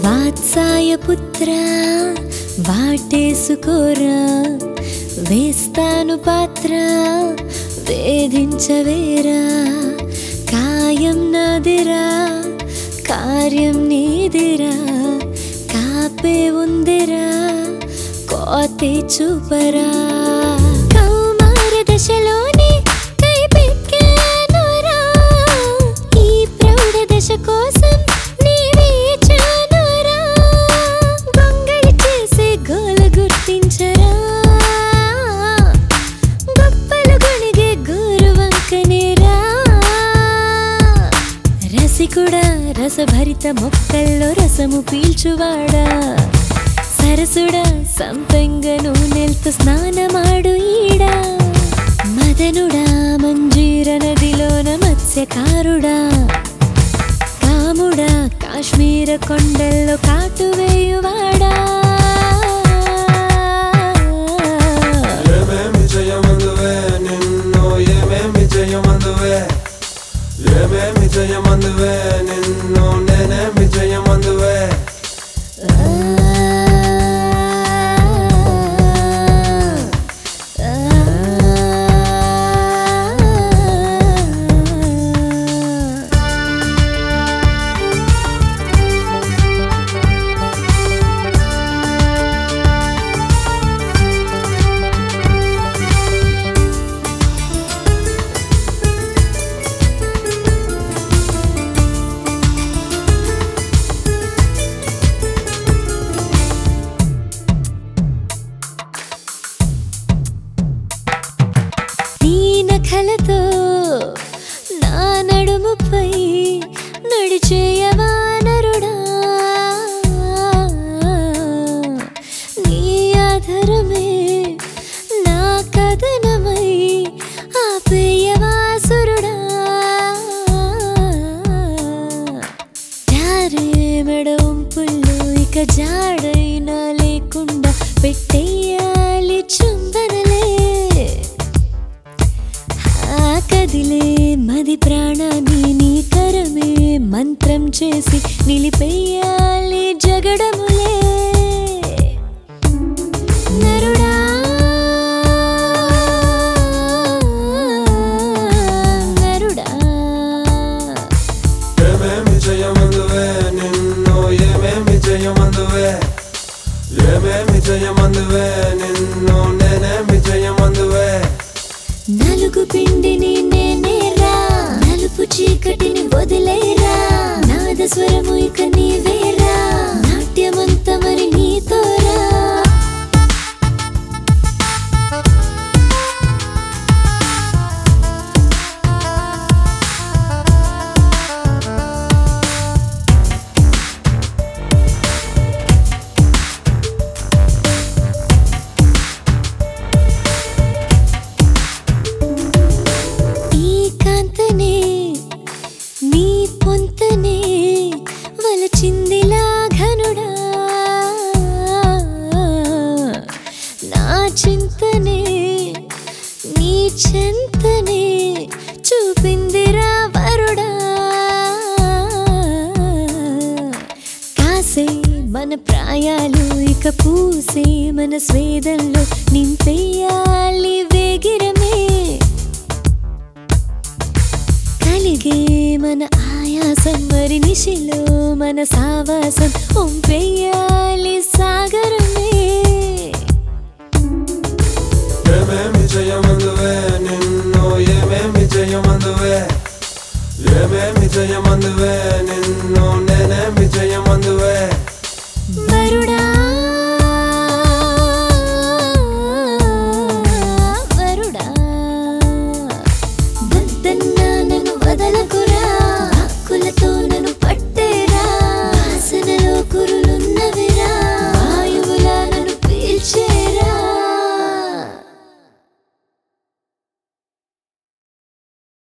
వాత్సాయ పుత్ర వాటేసుకోరా వేస్తాను పాత్ర వేధించవేరా కాయం నాదిరా కార్యం నీదిరా కాపే ఉందిరా కోతే చూపరా కౌమార దశలోనే కైపెక్కానురా ఈ ప్రౌఢ దశ కోసం నీ వేచానురా గొంగళి చేసే గోల గుర్తించరా గొప్పలు గొణిగే గోరు వంకనేరా రసికుడా రసభరిత మొక్కల్లో రసము పీల్చువాడా సరసుడా సంపెంగ నూనెల్తో స్నానమాడు ఈడా మదనుడా మంజీర నదిలోన మత్స్యకారుడా కాముడా కాశ్మీర కొండల్లో కాటువేయువాడా ఏమేమి చేయమందువే నిన్ను ఏమేమి చేయమందువే ఏమేమి చేయమందువే నిన్ను నేనేమి చేయమందువే నీ నఖలతో నా నడుముపై నడిచేయవా నరుడా నీ ఆధరమే నా కథనమై ఆపేయవా సురుడా జారే మెడ వంపుల్లో ఇక జాడైనా లేకుండా పెట్టేయాలి చుంబనలే ఆ కదిలే మది ప్రాణాన్ని నీ కరమే మంత్రం చేసి నిలిపేయాలి జగడములే నరుడా నరుడా ఏమేమి చేయమందువే నిన్ను ఏమేమి చేయమందువే ఏమేమి చేయమందువే నిన్ను నేనేమి చేయమందువే నలుగు పిండిని నేనేరా నలుపు చీకటిని వదిలేరా నాద స్వరము ఇక నీవేరా నాట్యమంత మరి నీతోరా ఈ కాంతనే నీ పొంతనే వలచిందిలా ఘనుడా నా చింతనే నీ చింతనే చూపిందిరా వరుడా కాసే మన ప్రాయాలు ఇక పూసే మన స్వేదంలో నింపేయాలి వేగిరమే కలిగే మన ఆయాసం మరి నిశిలో మన సావాసం ఒంపెయ్యాలి సాగరమే ఏమేమి చేయమందువే నిన్ను ఏమేమి చేయమందువే ఏమేమి చేయమందువే నిన్ను నేనేమి చేయమందువే వరుడా